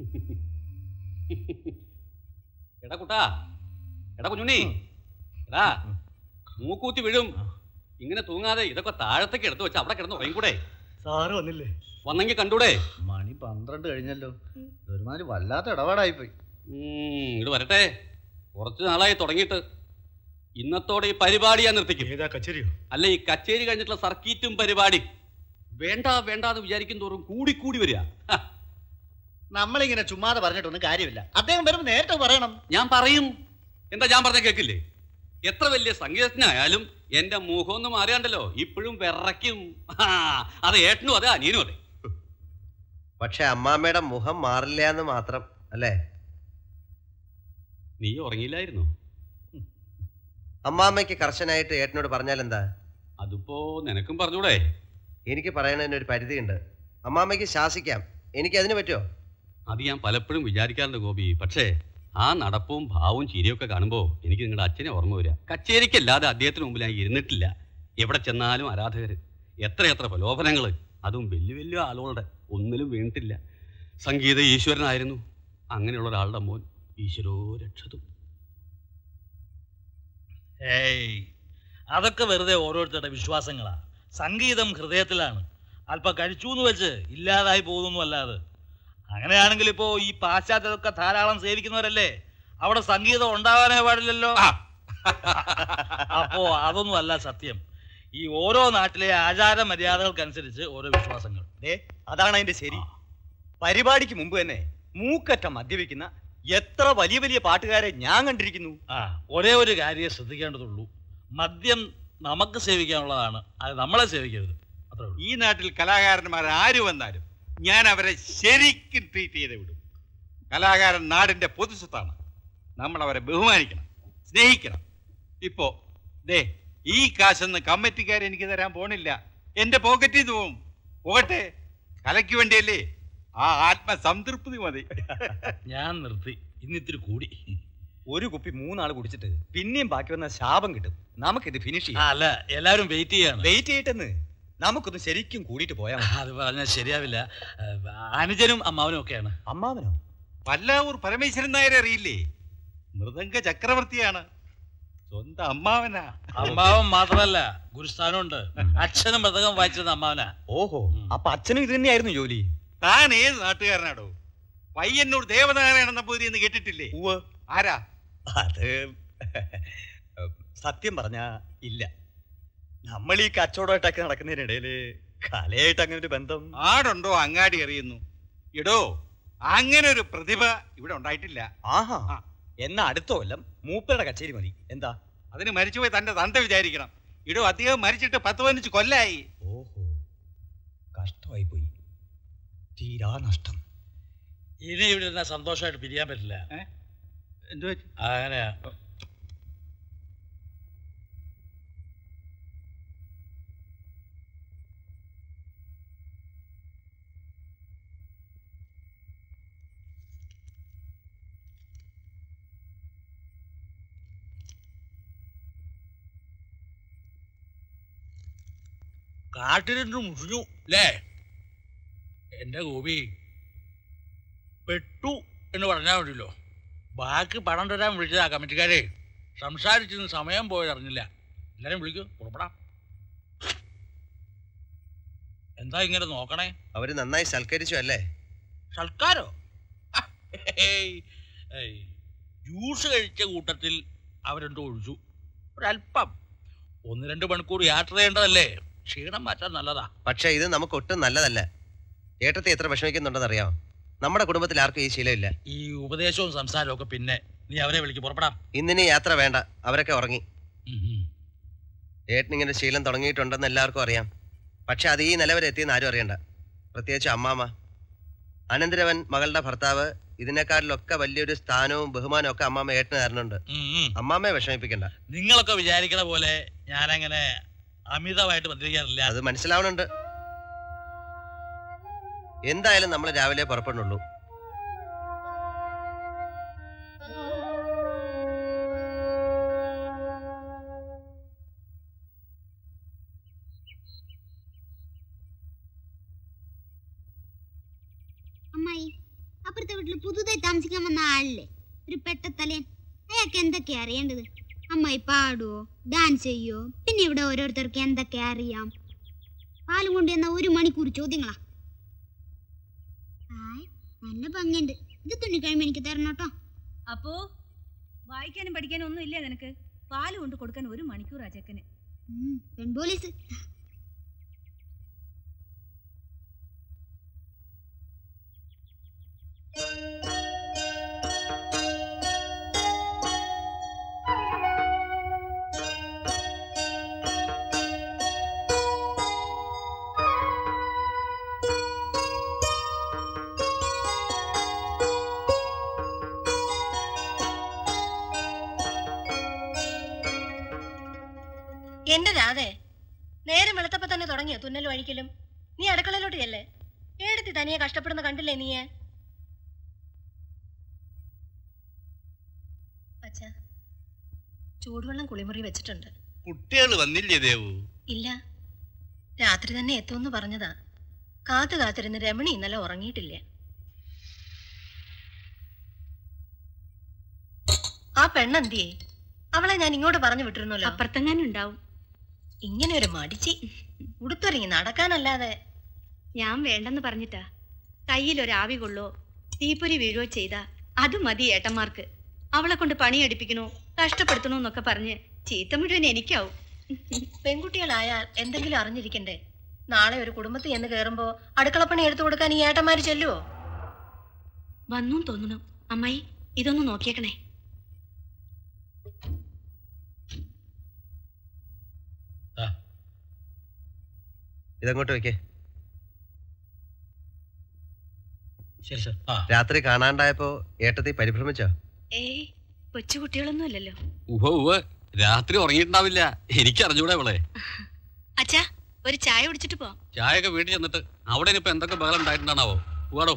എടാ കുട്ടാ എടാ കുഞ്ഞുണ്ണി എടാ മൂക്കൂത്തി വീഴും ഇങ്ങനെ തൂങ്ങാതെ ഇതൊക്കെ താഴത്തേക്ക് എടുത്തു വെച്ച് അവിടെ കിടന്ന് ഉറങ്ങിക്കൂടെ സാറ് വന്നില്ലേ വന്നെങ്കിൽ കണ്ടൂടെ മണി പന്ത്രണ്ട് കഴിഞ്ഞല്ലോ ഒരുമാതിരി വല്ലാത്ത ഇടപാടായിപ്പോയി ഉം, ഇത് വരട്ടെ കുറച്ച് നാളായി തുടങ്ങിയിട്ട് ഇന്നത്തോടെ ഈ പരിപാടി ഞാൻ നിർത്തിക്കും ഏതാ കച്ചേരിയോ അല്ല ഈ കച്ചേരി കഴിഞ്ഞിട്ടുള്ള സർക്കീറ്റും പരിപാടി വേണ്ട വേണ്ട എന്ന് വിചാരിക്കും തോറും കൂടി കൂടി വരിക ഹ, നമ്മളിങ്ങനെ ചുമ്മാതെ പറഞ്ഞിട്ടൊന്നും കാര്യമില്ല അദ്ദേഹം വരുമ്പോൾ നേരിട്ട് പറയണം ഞാൻ പറയും എന്താ ഞാൻ പറഞ്ഞ കേക്കില്ലേ എത്ര വലിയ സംഗീതജ്ഞനായാലും എന്റെ മുഖം ഒന്ന് മാറിയാണ്ടല്ലോ ഇപ്പോഴും വിറയ്ക്കും ആ, അത് ഏട്ടനും അതെ അനിയനും അതെ പക്ഷെ അമ്മാമ്മയുടെ മുഖം മാറില്ല എന്ന് മാത്രം അല്ലേ നീ ഉറങ്ങിയില്ലായിരുന്നു അമ്മാമ്മയ്ക്ക് കർശനായിട്ട് ഏട്ടനോട് പറഞ്ഞാൽ എന്താ അതിപ്പോ നിനക്കും പറഞ്ഞൂടെ എനിക്ക് പറയണതിന് ഒരു പരിധിയുണ്ട് അമ്മാമ്മയ്ക്ക് ശാസിക്കാം എനിക്ക് അതിന് പറ്റുമോ അത് ഞാൻ പലപ്പോഴും വിചാരിക്കാറുണ്ട് ഗോപി പക്ഷേ ആ നടപ്പും ഭാവവും ചിരിയൊക്കെ കാണുമ്പോൾ എനിക്ക് നിങ്ങളുടെ അച്ഛനെ ഓർമ്മ വരിക കച്ചേരിക്കല്ലാതെ അദ്ദേഹത്തിന് മുമ്പിൽ ഞാൻ ഇരുന്നിട്ടില്ല എവിടെ ചെന്നാലും ആരാധകർ എത്രയെത്ര പ്രലോഭനങ്ങൾ അതും വലിയ വലിയ ആളുകളുടെ ഒന്നിലും വീണിട്ടില്ല സംഗീത ഈശ്വരനായിരുന്നു അങ്ങനെയുള്ള ഒരാളുടെ മോൻ ഈശ്വരോ രക്ഷതും ഏയ് അതൊക്കെ വെറുതെ ഓരോരുത്തരുടെ വിശ്വാസങ്ങളാ സംഗീതം ഹൃദയത്തിലാണ് അല്പം കഴിച്ചു എന്ന് വെച്ച് ഇല്ലാതായി പോകുന്നു അല്ലാതെ അങ്ങനെയാണെങ്കിൽ ഇപ്പോ ഈ പാശ്ചാത്യതൊക്കെ ധാരാളം സേവിക്കുന്നവരല്ലേ അവിടെ സംഗീതം ഉണ്ടാകാനേ പാടില്ലല്ലോ അപ്പോ അതൊന്നും അല്ല സത്യം ഈ ഓരോ നാട്ടിലെ ആചാര മര്യാദകൾക്കനുസരിച്ച് ഓരോ വിശ്വാസങ്ങൾ ദേ അതാണ് അതിന്റെ ശരി പരിപാടിക്ക് മുമ്പ് തന്നെ മൂക്കറ്റ മദ്യപിക്കുന്ന എത്ര വലിയ വലിയ പാട്ടുകാരെ ഞാൻ കണ്ടിരിക്കുന്നു ആ ഒരേ ഒരു കാര്യം ശ്രദ്ധിക്കേണ്ടതുള്ളൂ മദ്യം നമുക്ക് സേവിക്കാനുള്ളതാണ് അത് നമ്മളെ സേവിക്കരുത് അത്രേ ഉള്ളൂ ഈ നാട്ടിൽ കലാകാരന്മാർ ആര് വന്നാലും ഞാൻ അവരെ ശരിക്കും ട്രീറ്റ് ചെയ്ത് വിടും കലാകാരൻ നാടിന്റെ പൊതുസ്വത്താണ് നമ്മൾ അവരെ ബഹുമാനിക്കണം സ്നേഹിക്കണം ഇപ്പോ ദേ ഈ കാശൊന്നും കമ്മിറ്റിക്കാർ എനിക്ക് തരാൻ പോണില്ല എന്റെ പോക്കറ്റിൽ നിന്ന് പോവും പോകട്ടെ കലയ്ക്ക് വേണ്ടിയല്ലേ ആ ആത്മസംതൃപ്തി മതി ഞാൻ നിർത്തി ഇന്നിത്തിരി കൂടി ഒരു കുപ്പി മൂന്നാൾ കുടിച്ചിട്ട് പിന്നെയും ബാക്കി വന്ന ശാപം കിട്ടും നമുക്കിത് ഫിനിഷ് ആ, ചെയ്യാം അല്ല എല്ലാവരും വെയിറ്റ് ചെയ്യാണ് വെയിറ്റ് ചെയ്തിട്ടെന്ന് നമുക്കൊന്ന് ശരിക്കും കൂടിയിട്ട് പോയാൽ മതി അത് പറഞ്ഞാൽ ശരിയാവില്ല ഏ, അനുജനും അമ്മാവനും ഒക്കെയാണ് അമ്മാവനോ പല്ലാവൂർ പരമേശ്വരൻ നായരെ അറിയില്ലേ മൃദംഗ ചക്രവർത്തിയാണ് സ്വന്തം അമ്മാവനാ അമ്മാവൻ മാത്രമല്ല ഗുരുസ്ഥാനമുണ്ട് അച്ഛനും മൃതകം വായിച്ചിരുന്ന അമ്മാവനാ ഓഹോ ഉം. അപ്പൊ അച്ഛനും ഇത് തന്നെയായിരുന്നു ജോലി താൻ ഏത് നാട്ടുകാരനാടോ പയ്യന്നൂർ ദേവനാരായണൻ നമ്പൂതിരി എന്ന് കേട്ടിട്ടില്ലേ ഉവ്വ് ആരാ അത് സത്യം പറഞ്ഞ ഇല്ല നമ്മൾ ഈ കച്ചവടമായിട്ടൊക്കെ നടക്കുന്നതിനിടയില് കലയായിട്ട് അങ്ങനെ ഒരു ബന്ധം ആടുണ്ടോ അങ്ങാടി അറിയുന്നു ഇടോ അങ്ങനെ ഒരു പ്രതിഭ ഇവിടെ ഉണ്ടായിട്ടില്ല ആഹാ ആ. എന്നാ അടുത്ത കൊല്ലം മൂപ്പരുടെ കച്ചേരി മതി എന്താ അതിന് മരിച്ചുപോയി തന്റെ തന്ത വിചാരിക്കണം ഇടോ അദ്ദേഹം മരിച്ചിട്ട് പത്ത് പതിനഞ്ച് കൊല്ലായി ഓഹോ കഷ്ടമായി പോയി തീരാ നഷ്ടം ഇനി ഇവിടെ ഇരുന്ന സന്തോഷമായിട്ട് പിരിയാൻ പറ്റില്ല എന്തു പറ്റി? അങ്ങനെയാ കാട്ടിലിട്ട് മുഷിഞ്ഞു അല്ലേ എന്റെ ഗോപി പെട്ടു എന്ന് പറഞ്ഞാൽ മതിയല്ലോ ബാക്കി പണം തരാൻ വിളിച്ചതാ കമ്മിറ്റിക്കാരെ സംസാരിച്ചിരുന്ന് സമയം പോയതറിഞ്ഞില്ല എല്ലാരും വിളിക്കൂ പുറപ്പെടാം എന്താ ഇങ്ങനെ നോക്കണേ അവര് നന്നായി സൽക്കരിച്ചു അല്ലേ സൽക്കാരോ ഏയ്, ഏയ്, ജ്യൂസ് കഴിച്ച കൂട്ടത്തിൽ അവരെന്തോ ഒഴിച്ചു ഒരല്പം ഒന്ന് രണ്ട് മണിക്കൂർ യാത്ര ചെയ്യേണ്ടതല്ലേ ക്ഷീണം മാറ്റാൻ നല്ലതാ പക്ഷെ ഇത് നമുക്ക് ഒട്ടും നല്ലതല്ല ഏട്ടത്തെ എത്ര വിഷമിക്കുന്നുണ്ടെന്ന് അറിയാമോ നമ്മുടെ കുടുംബത്തിൽ ആർക്കും ഈ ശീലമില്ല ഈ ഉപദേശവും സംസാരവും ഒക്കെ പിന്നെ നീ അവരെ വിളിക്ക് പുറപ്പെടാം ഇന്നിനി യാത്ര വേണ്ട അവരൊക്കെ ഉറങ്ങി ഉം, ഉം. ഏട്ടനിങ്ങനെ ശീലം തുടങ്ങിയിട്ടുണ്ടെന്ന് എല്ലാവർക്കും അറിയാം പക്ഷെ അത് ഈ നിലവരെ എത്തിയെന്ന് ആരും അറിയണ്ട പ്രത്യേകിച്ച് അമ്മാമ്മ അനന്തരവൻ മകളുടെ ഭർത്താവ് ഇതിനേക്കാളിലൊക്കെ വലിയൊരു സ്ഥാനവും ബഹുമാനവും ഒക്കെ അമ്മാമ്മ ഏട്ടന് തരുന്നുണ്ട് ഉം, ഉം. അമ്മാമ്മയെ വിഷമിപ്പിക്കണ്ട നിങ്ങളൊക്കെ വിചാരിക്കണ പോലെ ഞാനങ്ങനെ അമിതമായിട്ട് മന്ത്രിക്കാറില്ല അത് മനസ്സിലാവണുണ്ട് എന്തായാലും നമ്മൾ രാവിലെ പുറപ്പെടുന്നുള്ളൂ അമ്മായി അപ്പുറത്തെ വീട്ടിൽ താമസിക്കാൻ വന്ന ആളല്ലേ ഒരു പെട്ടത്തലേൻ അയാൾക്ക് എന്തൊക്കെയാ അറിയേണ്ടത് അമ്മായി പാടുവോ ഡാൻസ് ചെയ്യോ പിന്നെ ഇവിടെ ഓരോരുത്തർക്ക് എന്തൊക്കെ അറിയാം പാലും കൊണ്ട് ചെന്ന ഒരു മണിക്കൂർ ചോദ്യങ്ങളാ ഹായ് നല്ല ഭംഗിയുണ്ട് ഇത് തുണി കഴിയുമ്പോൾ എനിക്ക് തരണം കേട്ടോ അപ്പോ വായിക്കാനും പഠിക്കാനും ഒന്നും ഇല്ലേ നിനക്ക് പാല് കൊണ്ട് കൊടുക്കാൻ ഒരു മണിക്കൂർ ആ ചെക്കന് ഉം, പെൺപോലീസ് എന്റെ രാധേ നേരം വെളുത്തപ്പോ തന്നെ തുടങ്ങിയോ തുന്നലും അഴിക്കലും നീ അടുക്കളയിലോട്ട് ചെല്ലേ ഏടത്തി തനിയെ കഷ്ടപ്പെടുന്ന കണ്ടില്ലേ നീ അച്ഛാ ചൂടുവെള്ളം കുളിമുറി വെച്ചിട്ടുണ്ട് കുട്ടികൾ വന്നില്ലേ ദേവു ഇല്ല രാത്രി തന്നെ എത്തുമെന്ന് പറഞ്ഞതാ കാത്തു കാത്തിരുന്ന് രമണി ഇന്നലെ ഉറങ്ങിയിട്ടില്ല ആ പെണ്ണെന്തിയേ അവളെ ഞാൻ ഇങ്ങോട്ട് പറഞ്ഞു വിട്ടിരുന്നല്ലോ അപ്പുറത്തെങ്ങാനും ഉണ്ടാവും ഇങ്ങനെ ഒരു മടിച്ചി ഉടുത്തൊരുങ്ങി നടക്കാനല്ലാതെ ഞാൻ വേണ്ടെന്ന് പറഞ്ഞിട്ടാ കയ്യിൽ ഒരു ആവി കൊള്ളോ തീപ്പൊരി വീഴുകയോ ചെയ്താ അത് മതി ഏട്ടന്മാർക്ക് അവളെ കൊണ്ട് പണിയെടുപ്പിക്കണോ കഷ്ടപ്പെടുത്തണോ എന്നൊക്കെ പറഞ്ഞ് ചീത്ത മുഴുവൻ എനിക്കാവും പെൺകുട്ടികളായാൽ എന്തെങ്കിലും അറിഞ്ഞിരിക്കണ്ടേ നാളെ ഒരു കുടുംബത്തിൽ എന്ന് കയറുമ്പോ അടുക്കളപ്പണി എടുത്തു കൊടുക്കാൻ ഈ ഏട്ടന്മാര് ചെല്ലുവോ വന്നു തോന്നണു അമ്മായി ഇതൊന്ന് നോക്കിയേക്കണേ ഇതങ്ങോട്ട് വെക്കേ ശരി സർ ആ രാത്രി കാണാണ്ടായപ്പോ ഏട്ടത്തി പരിഭ്രമിച്ചോ ഏയ് കൊച്ചു കുട്ടികളൊന്നും അല്ലല്ലോ ഉവ്വ ഉവ്വ് രാത്രി ഉറങ്ങിയിട്ടുണ്ടാവില്ല എനിക്കറിഞ്ഞൂടെ അവളെ അച്ഛാ ഒരു ചായ കുടിച്ചിട്ട് പോ ചായയൊക്കെ വീട്ടിൽ ചെന്നിട്ട് അവിടെ ഇനിയിപ്പോ എന്തൊക്കെ ബഹളം ഉണ്ടായിട്ടുണ്ടാണാവോ പോവാടോ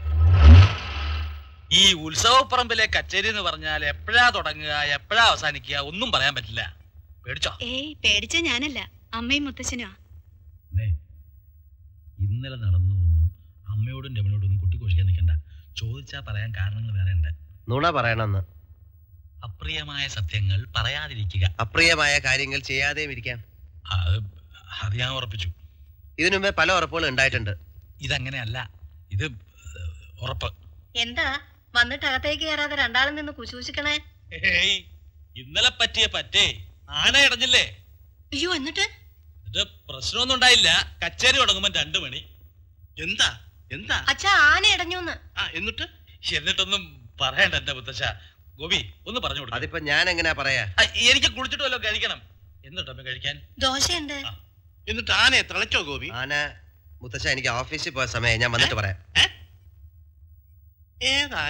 ഈ ഉത്സവപ്പറമ്പിലെ കച്ചേരി എന്ന് പറഞ്ഞാൽ എപ്പോഴാ തുടങ്ങുക എപ്പോഴാ അവസാനിക്കുക ഒന്നും പറയാൻ പറ്റില്ല പേടിച്ചോ ഏയ് പേടിച്ച ഞാനല്ല അമ്മയും മുത്തശ്ശനോ നെ, ഇന്നലെ നടന്നതൊന്നും അമ്മയോടും രമനോടും ഒന്നും കുട്ടിക്കൊഴിക്കാൻ നിൽക്കണ്ട ചോദിച്ചാ പറയാൻ കാരണങ്ങൾ വേറെ ഉണ്ട് നുണ പറയണമെന്ന് അപ്രിയമായ സത്യങ്ങൾ പറയാതിരിക്കുക അപ്രിയമായ കാര്യങ്ങൾ ചെയ്യാതെയും ഇരിക്കാം അത് അത് ഞാൻ ഉറപ്പിച്ചു ഇതിനു മുമ്പേ പല ഉറപ്പുകളും ഉണ്ടായിട്ടുണ്ട് ഇതങ്ങനെയല്ല ഇത് ഏഹ്, ഉറപ്പ് എന്താ വന്നിട്ട് അകത്തേക്ക് കയറാതെ രണ്ടാളും നിന്ന് കുശൂശിക്കണേ ഏയ് ഇന്നലെ പറ്റിയ പറ്റേ ആന ഇടഞ്ഞില്ലേ അയ്യോ എന്നിട്ട് ഇത് പ്രശ്നമൊന്നും ഉണ്ടായില്ല കച്ചേരി തുടങ്ങുമ്പോ രണ്ടു മണി എന്താ എന്താ അച്ഛാ ആന ഇടഞ്ഞൂന്ന് ആ എന്നിട്ട് എന്നിട്ടൊന്നും പറയണ്ട എന്റെ മുത്തശ്ശ ഗോപി ഒന്ന് പറഞ്ഞു കൊടുക്ക അതിപ്പോ ഞാൻ എങ്ങനെയാ പറയാ എനിക്ക് കുളിച്ചിട്ട് വല്ലതും കഴിക്കണം എന്നിട്ടമ്മ കഴിക്കാൻ ദോശയുണ്ട് എന്നിട്ട് ആനയെ തിളച്ചോ ഗോപി ആന മുത്തശ്ശ എനിക്ക് ഓഫീസിൽ പോയ സമയം ഞാൻ വന്നിട്ട് പറയാം ഏതാ